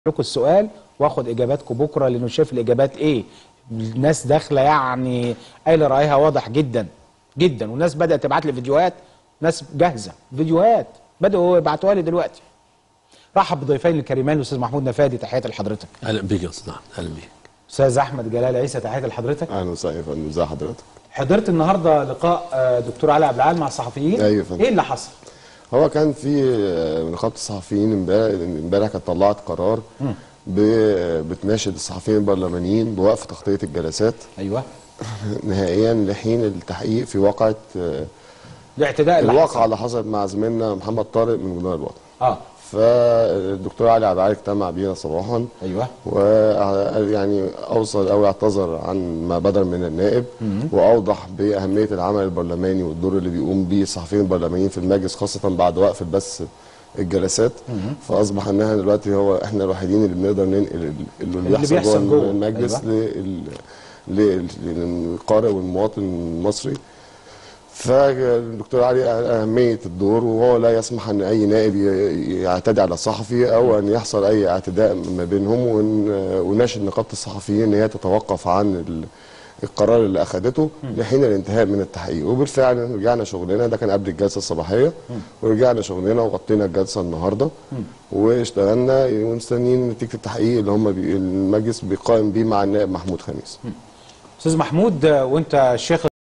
لكم السؤال واخد اجاباتكم بكره لانه شايف الاجابات ايه الناس داخله يعني قايله رايها واضح جدا جدا والناس بدات تبعت لي فيديوهات ناس جاهزه فيديوهات بداوا يبعتوها لي دلوقتي رحب بضيفين الكريمان الاستاذ محمود نفادي تحياتي لحضرتك اهلا بيك يا استاذ احمد اهلا بيك استاذ احمد جلال عيسى تحياتي لحضرتك اهلا وسهلا يا فندم ازي حضرتك حضرت النهارده لقاء آه، دكتور علي عبد العال مع الصحفيين أيوة يا فندم. ايه اللي حصل هو كان في آه، نقابه الصحفيين امبارح امبارح كانت طلعت قرار ب- بتناشد الصحفيين البرلمانيين بوقف تغطيه الجلسات ايوه نهائيا لحين التحقيق في واقعه آه، الاعتداء اللي الواقعه حصل اللي حصلت مع زميلنا محمد طارق من جنود الوطن اه فالدكتور علي عبد العال اجتمع بينا صباحا ايوه ويعني اوصل او اعتذر عن ما بدر من النائب واوضح باهميه العمل البرلماني والدور اللي بيقوم به الصحفيين البرلمانيين في المجلس خاصه بعد وقف البث الجلسات فاصبح انها دلوقتي هو احنا الوحيدين اللي بنقدر ننقل ال- اللي بيحصل بيحصل جوه جوه. المجلس أيوة. لل- لل- للقارئ والمواطن المصري فالدكتور علي أهمية الدور وهو لا يسمح أن أي نائب ي- يعتدي على الصحفي أو أن يحصل أي اعتداء ما بينهم ون- وناشد نقابة الصحفيين أن هي تتوقف عن ال- القرار اللي أخدته لحين الانتهاء من التحقيق وبالفعل رجعنا شغلنا ده كان قبل الجلسة الصباحية ورجعنا شغلنا وغطينا الجلسة النهاردة واشتغلنا ومستنيين نتيجة التحقيق اللي هم بي المجلس بيقائم بيه مع النائب محمود خميس استاذ محمود آه، وانت الشيخ